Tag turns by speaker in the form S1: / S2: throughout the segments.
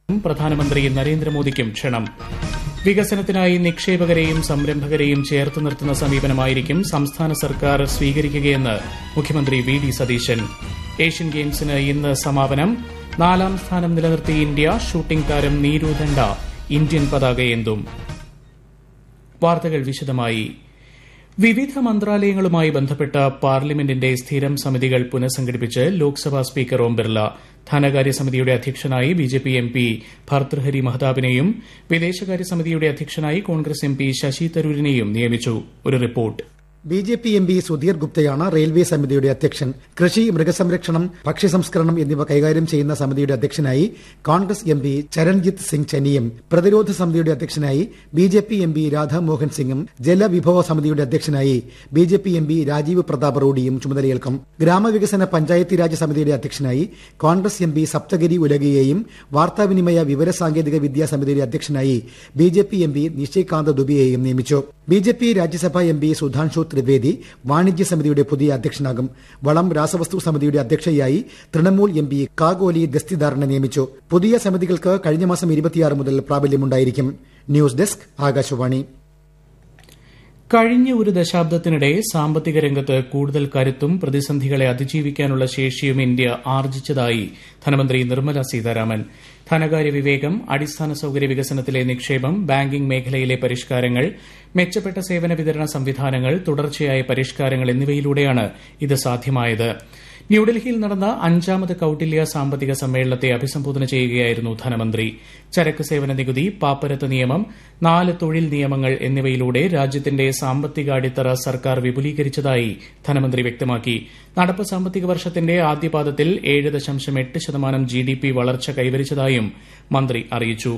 S1: പ്രധാനമന്ത്രി നരേന്ദ്രമോദിക്കും ക്ഷണം വികസനത്തിനായി നിക്ഷേപകരെയും സംരംഭകരെയും ചേർത്ത് നിർത്തുന്ന സമീപനമായിരിക്കും സംസ്ഥാന സർക്കാർ സ്വീകരിക്കുകയെന്ന് മുഖ്യമന്ത്രി വി ഡി സതീശൻ ഏഷ്യൻ ഗെയിംസിന് ഇന്ന് സമാപനം നാലാം സ്ഥാനം നിലനിർത്തി ഇന്ത്യ ഷൂട്ടിംഗ് താരം നീരു ദണ്ഡ ഇന്ത്യൻ പതാകയേന്തും വാർത്തകൾ വിശദമായി വിവിധ മന്ത്രാലയങ്ങളുമായി ബന്ധപ്പെട്ട പാർലമെന്റിന്റെ സ്ഥിരം സമിതികൾ പുനഃസംഘടിപ്പിച്ച് ലോക്സഭാ സ്പീക്കർ ഓം ബിർല ധനകാര്യ സമിതിയുടെ അധ്യക്ഷനായി ബിജെപി എം പി ഭർത്തൃഹരി മഹതാബിനെയും വിദേശകാര്യ സമിതിയുടെ അധ്യക്ഷനായി കോൺഗ്രസ് എം പി ശശി തരൂരിനെയും നിയമിച്ചു ഒരു report
S2: B J P M P Sudhir ഗുപ്തയാണ് റെയിൽവേ സമിതിയുടെ അധ്യക്ഷൻ കൃഷി മൃഗസംരക്ഷണം ഭക്ഷ്യസംസ്കരണം എന്നിവ കൈകാര്യം ചെയ്യുന്ന സമിതിയുടെ അധ്യക്ഷനായി Congress M P Charanjit Singh ചനിയും പ്രതിരോധ സമിതിയുടെ അധ്യക്ഷനായി B J P M P Radha Mohan സിംഗും ജലവിഭവ സമിതിയുടെ അധ്യക്ഷനായി B J P M P Rajiv Pratap റോഡിയും ചുമതലയേൽക്കും ഗ്രാമവികസന പഞ്ചായത്തി രാജ് സമിതിയുടെ അധ്യക്ഷനായി കോൺഗ്രസ് എം പി സപ്തഗിരി ഉലഗിയെയും വാർത്താവിനിമയ വിവരസാങ്കേതിക വിദ്യാ സമിതിയുടെ അധ്യക്ഷനായി B J P M P Nishikant ദുബിയെയും നിയമിച്ചു B J P Rajya Sabha M P Sudhanshu Trivedi വാണിജ്യ സമിതിയുടെ പുതിയ അധ്യക്ഷനാകും വളം രാസവസ്തു സമിതിയുടെ അധ്യക്ഷയായി തൃണമൂൽ എം പി കാഗോലി ദസ്തിദാറിനെ നിയമിച്ചു പുതിയ സമിതികൾക്ക് കഴിഞ്ഞ മാസം ഇരുപത്തിയാറ് മുതൽ പ്രാബല്യമുണ്ടായിരിക്കും ന്യൂസ് ഡെസ്ക് ആകാശവാണി
S1: കഴിഞ്ഞ ഒരു ദശാബ്ദത്തിനിടെ സാമ്പത്തിക രംഗത്ത് കൂടുതൽ കരുത്തും പ്രതിസന്ധികളെ അതിജീവിക്കാനുള്ള ശേഷിയും ഇന്ത്യ ആർജിച്ചതായി ധനമന്ത്രി നിർമ്മല സീതാരാമൻ ധനകാര്യ വിവേകം അടിസ്ഥാന സൌകര്യ വികസനത്തിലെ നിക്ഷേപം ബാങ്കിംഗ് മേഖലയിലെ പരിഷ്കാരങ്ങൾ മെച്ചപ്പെട്ട സേവന വിതരണ സംവിധാനങ്ങൾ തുടർച്ചയായ പരിഷ്കാരങ്ങൾ എന്നിവയിലൂടെയാണ് ഇത് സാധ്യമായത് ന്യൂഡൽഹിയിൽ നടന്ന അഞ്ചാമത് കൌട്ടില്യ സാമ്പത്തിക സമ്മേളനത്തെ അഭിസംബോധന ചെയ്യുകയായിരുന്നു ധനമന്ത്രി ചരക്ക് സേവന നികുതി പാപ്പരത്ത് നിയമം നാല് തൊഴിൽ നിയമങ്ങൾ എന്നിവയിലൂടെ രാജ്യത്തിന്റെ സാമ്പത്തിക അടിത്തറ സർക്കാർ വിപുലീകരിച്ചതായി ധനമന്ത്രി വ്യക്തമാക്കി നടപ്പ് സാമ്പത്തിക വർഷത്തിന്റെ ആദ്യപാദത്തിൽ ഏഴ് ദശാംശം എട്ട് ശതമാനം ജി ഡി പി വളർച്ച കൈവരിച്ചതായും മന്ത്രി അറിയിച്ചു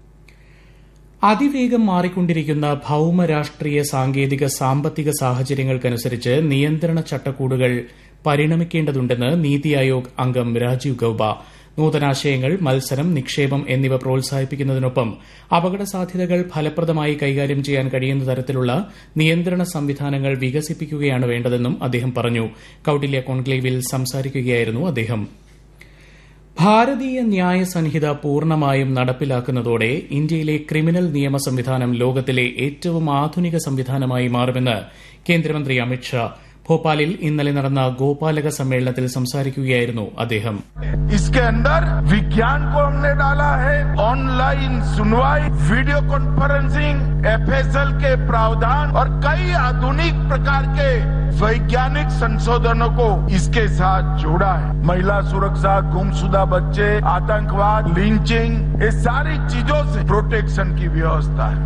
S1: അതിവേഗം മാറിക്കൊണ്ടിരിക്കുന്ന ഭൌമ രാഷ്ട്രീയ സാങ്കേതിക സാമ്പത്തിക സാഹചര്യങ്ങൾക്കനുസരിച്ച് നിയന്ത്രണ ചട്ടക്കൂടുകൾ പരിണമിക്കേണ്ടതുണ്ടെന്ന് നീതി ആയോഗ് അംഗം രാജീവ് ഗൌബ നൂതനാശയങ്ങൾ മത്സരം നിക്ഷേപം എന്നിവ പ്രോത്സാഹിപ്പിക്കുന്നതിനൊപ്പം അപകട സാധ്യതകൾ ഫലപ്രദമായി കൈകാര്യം ചെയ്യാൻ കഴിയുന്ന തരത്തിലുള്ള നിയന്ത്രണ സംവിധാനങ്ങൾ വികസിപ്പിക്കുകയാണ് വേണ്ടതെന്നും അദ്ദേഹം പറഞ്ഞു കൌട്ടില്യ കോൺക്ലേവിൽ സംസാരിക്കുകയായിരുന്നു അദ്ദേഹം ഭാരതീയ ന്യായ സംഹിത പൂർണ്ണമായും നടപ്പിലാക്കുന്നതോടെ ഇന്ത്യയിലെ ക്രിമിനൽ നിയമ സംവിധാനം ലോകത്തിലെ ഏറ്റവും ആധുനിക സംവിധാനമായി മാറുമെന്ന് കേന്ദ്രമന്ത്രി അമിത്ഷാ ഭോപ്പാലിൽ ഇന്നലെ നടന്ന ഗോപാലക സമ്മേളനത്തിൽ സംസാരിക്കുകയായിരുന്നു അദ്ദേഹം
S3: इसके अंदर विज्ञान को हमने डाला है ऑनलाइन सुनवाई वीडियो कॉन्फ्रेंसिंग एफएसएल के प्रावधान और कई आधुनिक प्रकार के वैज्ञानिक संशोधनों को इसके साथ जोड़ा है महिला सुरक्षा गुमशुदा बच्चे आतंकवाद लिंचिंग ये सारी चीजों से प्रोटेक्शन की व्यवस्था है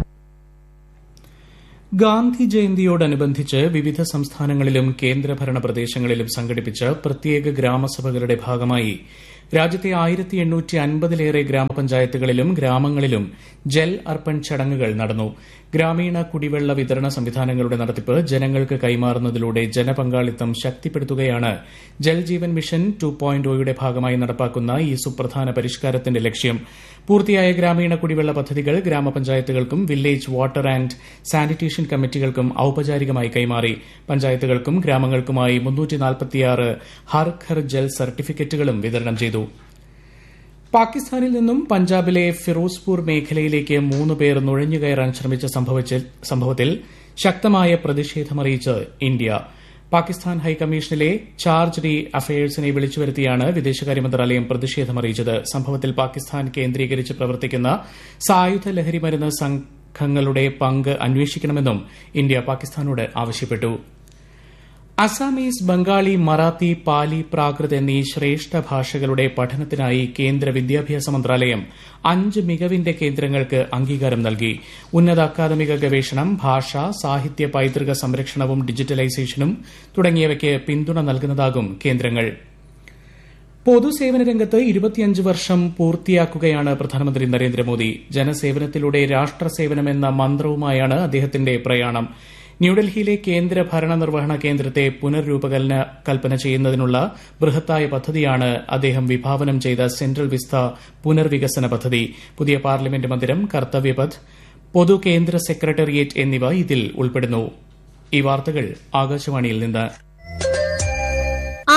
S1: ഗാന്ധി ജയന്തിയോടനുബന്ധിച്ച് വിവിധ സംസ്ഥാനങ്ങളിലും കേന്ദ്രഭരണ പ്രദേശങ്ങളിലും സംഘടിപ്പിച്ച പ്രത്യേക ഗ്രാമസഭകളുടെ ഭാഗമായി രാജ്യത്തെ ആയിരത്തി എണ്ണൂറ്റി അൻപതിലേറെ ഗ്രാമപഞ്ചായത്തുകളിലും ഗ്രാമങ്ങളിലും ജൽ അർപ്പൺ ചടങ്ങുകൾ നടന്നു ഗ്രാമീണ കുടിവെള്ള വിതരണ സംവിധാനങ്ങളുടെ നടത്തിപ്പ് ജനങ്ങൾക്ക് കൈമാറുന്നതിലൂടെ ജനപങ്കാളിത്തം ശക്തിപ്പെടുത്തുകയാണ് Jal Jeevan mission two point ഒയുടെ ഭാഗമായി നടപ്പാക്കുന്ന ഈ സുപ്രധാന പരിഷ്കാരത്തിന്റെ ലക്ഷ്യം പൂർത്തിയായ ഗ്രാമീണ കുടിവെള്ള പദ്ധതികൾ ഗ്രാമപഞ്ചായത്തുകൾക്കും വില്ലേജ് വാട്ടർ ആൻഡ് സാനിറ്റേഷൻ കമ്മിറ്റികൾക്കും ഔപചാരികമായി കൈമാറി പഞ്ചായത്തുകൾക്കും ഗ്രാമങ്ങൾക്കുമായി ഹർ ഘർ ജൽ സർട്ടിഫിക്കറ്റുകളും വിതരണം ചെയ്തു പാകിസ്ഥാനിൽ നിന്നും പഞ്ചാബിലെ ഫിറോസ്പൂർ മേഖലയിലേക്ക് മൂന്ന് പേർ നുഴഞ്ഞുകയറാൻ ശ്രമിച്ച സംഭവത്തിൽ ശക്തമായ പ്രതിഷേധമറിയിച്ച് ഇന്ത്യ പാകിസ്ഥാൻ ഹൈക്കമ്മീഷനിലെ ചാർജ് ഡി അഫയേഴ്സിനെ വിളിച്ചുവരുത്തിയാണ് വിദേശകാര്യ മന്ത്രാലയം പ്രതിഷേധമറിയിച്ചത് സംഭവത്തിൽ പാകിസ്ഥാൻ കേന്ദ്രീകരിച്ച് പ്രവർത്തിക്കുന്ന സായുധ ലഹരി മരുന്ന് സംഘങ്ങളുടെ പങ്ക് അന്വേഷിക്കണമെന്നും ഇന്ത്യ പാകിസ്ഥാനോട് ആവശ്യപ്പെട്ടു അസാമീസ് ബംഗാളി മറാത്തി പാലി പ്രാകൃത് എന്നീ ശ്രേഷ്ഠ ഭാഷകളുടെ പഠനത്തിനായി കേന്ദ്ര വിദ്യാഭ്യാസ മന്ത്രാലയം അഞ്ച് മികവിന്റെ കേന്ദ്രങ്ങൾക്ക് അംഗീകാരം നൽകി ഉന്നത അക്കാദമിക ഗവേഷണം ഭാഷ സാഹിത്യ പൈതൃക സംരക്ഷണവും ഡിജിറ്റലൈസേഷനും തുടങ്ങിയവയ്ക്ക് പിന്തുണ നൽകുന്നതാകും കേന്ദ്രങ്ങൾ പൊതുസേവന രംഗത്ത് ഇരുപത്തിയഞ്ച് വർഷം പൂർത്തിയാക്കുകയാണ് പ്രധാനമന്ത്രി നരേന്ദ്രമോദി ജനസേവനത്തിലൂടെ രാഷ്ട്രസേവനമെന്ന മന്ത്രവുമായാണ് അദ്ദേഹത്തിന്റെ പ്രയാണം ന്യൂഡൽഹിയിലെ കേന്ദ്ര ഭരണ നിർവഹണ കേന്ദ്രത്തെ പുനർരൂപകൽപ്പന കൽപ്പന ചെയ്യുന്നതിനുള്ള ബൃഹത്തായ പദ്ധതിയാണ് അദ്ദേഹം വിഭാവനം ചെയ്ത സെൻട്രൽ വിസ്ത പുനർവികസന പദ്ധതി പുതിയ പാർലമെന്റ് മന്ദിരം കർത്തവ്യപഥ് പൊതു കേന്ദ്ര സെക്രട്ടേറിയറ്റ് എന്നിവ ഇതിൽ ഉൾപ്പെടുന്നു ഈ വാർത്തകൾ ആകാശവാണിയിൽ നിന്ന്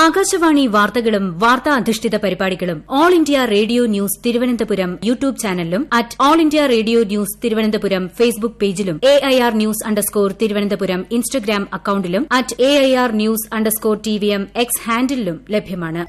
S4: ആകാശവാണി വാർത്തകളും വാർത്താ അധിഷ്ഠിത പരിപാടികളും all India radio news Thiruvananthapuram YouTube ചാനലിലും at all India radio news Thiruvananthapuram Facebook പേജിലും A I R news underscore Thiruvananthapuram Instagram അക്കൌണ്ടിലും at A I R news underscore T V M X ഹാൻഡിലും ലഭ്യമാണ്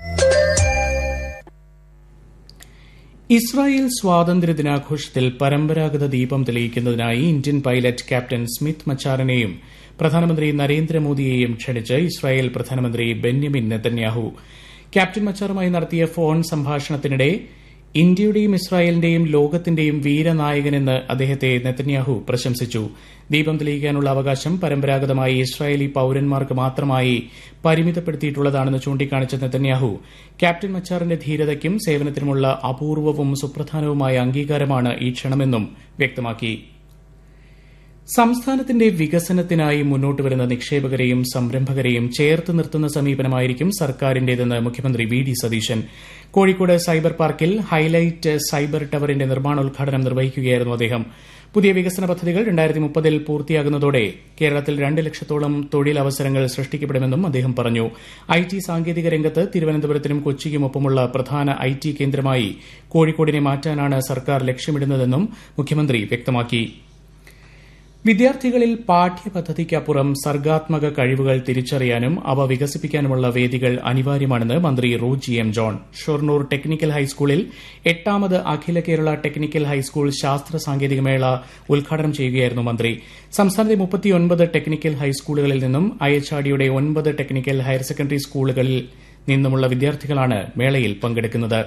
S1: ഇസ്രായേൽ സ്വാതന്ത്ര്യ ദിനാഘോഷത്തിൽ പരമ്പരാഗത ദീപം തെളിയിക്കുന്നതിനായി ഇന്ത്യൻ പൈലറ്റ് ക്യാപ്റ്റൻ സ്മിത്ത് മച്ചാറിനെയും പ്രധാനമന്ത്രി നരേന്ദ്രമോദിയെയും ക്ഷണിച്ച് ഇസ്രായേൽ പ്രധാനമന്ത്രി ബെന്യമിൻ നെതന്യാഹു ക്യാപ്റ്റൻ മച്ചാറുമായി നടത്തിയ ഫോൺ സംഭാഷണത്തിനിടെ ഇന്ത്യയുടെയും ഇസ്രായേലിന്റെയും ലോകത്തിന്റെയും വീരനായകനെന്ന് അദ്ദേഹത്തെ നെതന്യാഹു പ്രശംസിച്ചു ദീപം തെളിയിക്കാനുള്ള അവകാശം പരമ്പരാഗതമായി ഇസ്രായേലി പൌരന്മാർക്ക് മാത്രമായി പരിമിതപ്പെടുത്തിയിട്ടുള്ളതാണെന്ന് ചൂണ്ടിക്കാണിച്ച നെതന്യാഹു ക്യാപ്റ്റൻ മച്ചാറിന്റെ ധീരതയ്ക്കും സേവനത്തിനുമുള്ള അപൂർവവും സുപ്രധാനവുമായ അംഗീകാരമാണ് ഈ ക്ഷണമെന്നും വ്യക്തമാക്കി സംസ്ഥാനത്തിന്റെ വികസനത്തിനായി മുന്നോട്ട് വരുന്ന നിക്ഷേപകരെയും സംരംഭകരെയും ചേർത്ത് നിർത്തുന്ന സമീപനമായിരിക്കും സർക്കാരിന്റേതെന്ന് മുഖ്യമന്ത്രി V D Satheesan Kozhikode cyber പാർക്കിൽ ഹൈലൈറ്റ് സൈബർ ടവറിന്റെ നിർമ്മാണോദ്ഘാടനം നിർവഹിക്കുകയായിരുന്നു അദ്ദേഹം പുതിയ വികസന പദ്ധതികൾ രണ്ടായിരത്തി മുപ്പതിൽ പൂർത്തിയാകുന്നതോടെ കേരളത്തിൽ രണ്ട് ലക്ഷത്തോളം തൊഴിലവസരങ്ങൾ സൃഷ്ടിക്കപ്പെടുമെന്നും അദ്ദേഹം പറഞ്ഞു ഐ ടി സാങ്കേതിക രംഗത്ത് തിരുവനന്തപുരത്തിനും കൊച്ചിക്കുമൊപ്പമുള്ള പ്രധാന ഐ ടി കേന്ദ്രമായി കോഴിക്കോടിനെ മാറ്റാനാണ് സർക്കാർ ലക്ഷ്യമിടുന്നതെന്നും മുഖ്യമന്ത്രി വ്യക്തമാക്കി വിദ്യാർത്ഥികളിൽ പാഠ്യപദ്ധതിക്കപ്പുറം സർഗാത്മക കഴിവുകൾ തിരിച്ചറിയാനും അവ വികസിപ്പിക്കാനുമുള്ള വേദികൾ അനിവാര്യമാണെന്ന് മന്ത്രി റോജി എം ജോൺ ഷൊർണൂർ ടെക്നിക്കൽ ഹൈസ്കൂളിൽ എട്ടാമത് അഖില കേരള ടെക്നിക്കൽ ഹൈസ്കൂൾ ശാസ്ത്ര സാങ്കേതിക മേള ഉദ്ഘാടനം ചെയ്യുകയായിരുന്നു മന്ത്രി സംസ്ഥാനത്തെ മുപ്പത്തിയൊൻപത് ടെക്നിക്കൽ ഹൈസ്കൂളുകളിൽ നിന്നും ഐഎച്ച്ആർഡിയുടെ ഒൻപത് ടെക്നിക്കൽ ഹയർ സെക്കൻഡറി സ്കൂളുകളിൽ നിന്നുമുള്ള വിദ്യാർത്ഥികളാണ് മേളയിൽ പങ്കെടുക്കുന്നത്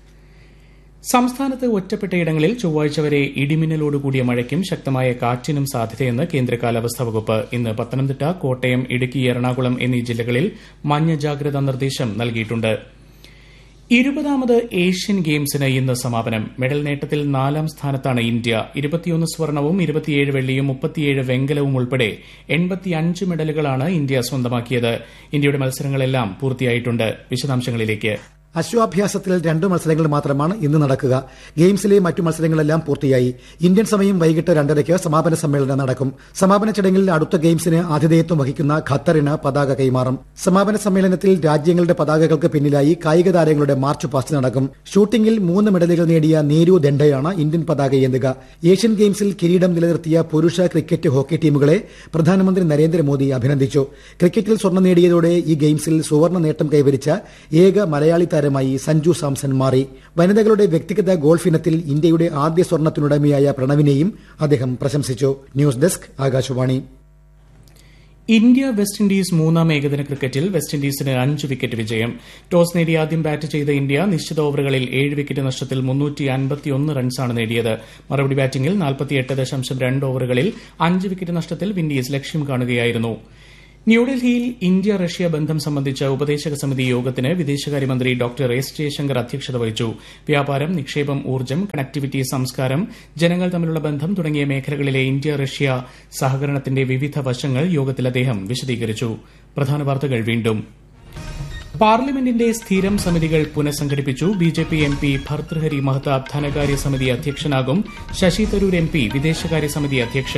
S1: സംസ്ഥാനത്ത് ഒറ്റപ്പെട്ടയിടങ്ങളിൽ ചൊവ്വാഴ്ച വരെ ഇടിമിന്നലോടുകൂടിയ മഴയ്ക്കും ശക്തമായ കാറ്റിനും സാധ്യതയെന്ന് കേന്ദ്ര കാലാവസ്ഥാ വകുപ്പ് ഇന്ന് പത്തനംതിട്ട കോട്ടയം ഇടുക്കി എറണാകുളം എന്നീ ജില്ലകളിൽ മഞ്ഞ ജാഗ്രതാ നിർദ്ദേശം നൽകിയിട്ടുണ്ട് ഇരുപതാമത് ഏഷ്യൻ ഗെയിംസിന് ഇന്ന് സമാപനം മെഡൽ നേട്ടത്തിൽ നാലാം സ്ഥാനത്താണ് ഇന്ത്യ ഇരുപത്തിയൊന്ന് സ്വർണവും ഇരുപത്തിയേഴ് വെള്ളിയും മുപ്പത്തിയേഴ് വെങ്കലവും ഉൾപ്പെടെ എൺപത്തിയഞ്ച് മെഡലുകളാണ് ഇന്ത്യ സ്വന്തമാക്കിയത് ഇന്ത്യയുടെ മത്സരങ്ങളെല്ലാം പൂർത്തിയായിട്ടുണ്ട് വിശദാംശങ്ങളിലേക്ക്
S2: അശ്വാഭ്യാസത്തിൽ രണ്ട് മത്സരങ്ങൾ മാത്രമാണ് ഇന്ന് നടക്കുക ഗെയിംസിലെ മറ്റു മത്സരങ്ങളെല്ലാം പൂർത്തിയായി ഇന്ത്യൻ സമയം വൈകിട്ട് രണ്ടരയ്ക്ക് സമാപന സമ്മേളനം നടക്കും സമാപന ചടങ്ങിൽ അടുത്ത ഗെയിംസിന് ആതിഥേയത്വം വഹിക്കുന്ന ഖത്തറിന് പതാക കൈമാറും സമാപന സമ്മേളനത്തിൽ രാജ്യങ്ങളുടെ പതാകകൾക്ക് പിന്നിലായി കായിക താരങ്ങളുടെ മാർച്ച് പാസ്റ്റ് നടക്കും ഷൂട്ടിംഗിൽ മൂന്ന് മെഡലുകൾ നേടിയ നീരു ദണ്ഡയാണ് ഇന്ത്യൻ പതാക ഏന്തുക ഏഷ്യൻ ഗെയിംസിൽ കിരീടം നിലനിർത്തിയ പുരുഷ ക്രിക്കറ്റ് ഹോക്കി ടീമുകളെ പ്രധാനമന്ത്രി നരേന്ദ്രമോദി അഭിനന്ദിച്ചു ക്രിക്കറ്റിൽ സ്വർണ്ണം നേടിയതോടെ ഈ ഗെയിംസിൽ സുവർണ്ണ നേട്ടം കൈവരിച്ച ഏക മലയാളി താരമായി സഞ്ജു സാംസൺ മാറി വനിതകളുടെ വ്യക്തിഗത ഗോൾഫ് ഇനത്തിൽ ഇന്ത്യയുടെ ആദ്യ സ്വർണത്തിനുടമയായ പ്രണവിനെയും അദ്ദേഹം പ്രശംസിച്ചു news desk Akashvani
S1: India West Indies മൂന്നാം ഏകദിന ക്രിക്കറ്റിൽ വെസ്റ്റ് ഇൻഡീസിന് അഞ്ച് വിക്കറ്റ് വിജയം ടോസ് നേടി ആദ്യം ബാറ്റ് ചെയ്ത ഇന്ത്യ നിശ്ചിത ഓവറുകളിൽ ഏഴ് വിക്കറ്റ് നഷ്ടത്തിൽ റൺസാണ് നേടിയത് മറുപടി ബാറ്റിംഗിൽ നാൽപ്പത്തിയെട്ട് ദശാംശം രണ്ട് ഓവറുകളിൽ അഞ്ച് വിക്കറ്റ് നഷ്ടത്തിൽ വിൻഡീസ് ലക്ഷ്യം കാണുകയായിരുന്നു ന്യൂഡൽഹിയിൽ ഇന്ത്യ റഷ്യ ബന്ധം സംബന്ധിച്ച ഉപദേശക സമിതി യോഗത്തിന് വിദേശകാര്യമന്ത്രി ഡോക്ടർ എസ് ജയശങ്കർ അധ്യക്ഷത വഹിച്ചു വ്യാപാരം നിക്ഷേപം ഊർജ്ജം കണക്ടിവിറ്റി സംസ്കാരം ജനങ്ങൾ തമ്മിലുള്ള ബന്ധം തുടങ്ങിയ മേഖലകളിലെ ഇന്ത്യ റഷ്യ സഹകരണത്തിന്റെ വിവിധ വശങ്ങൾ യോഗത്തിൽ അദ്ദേഹം വിശദീകരിച്ചു പ്രധാന വാർത്തകൾ വീണ്ടും പാർലമെന്റിന്റെ സ്ഥിരം സമിതികൾ പുനഃസംഘടിപ്പിച്ചു BJP M P Bhartruhari Mahtab ധനകാര്യ സമിതി അധ്യക്ഷനാകും ശശി തരൂർ എം പി വിദേശകാര്യ സമിതി അധ്യക്ഷൻ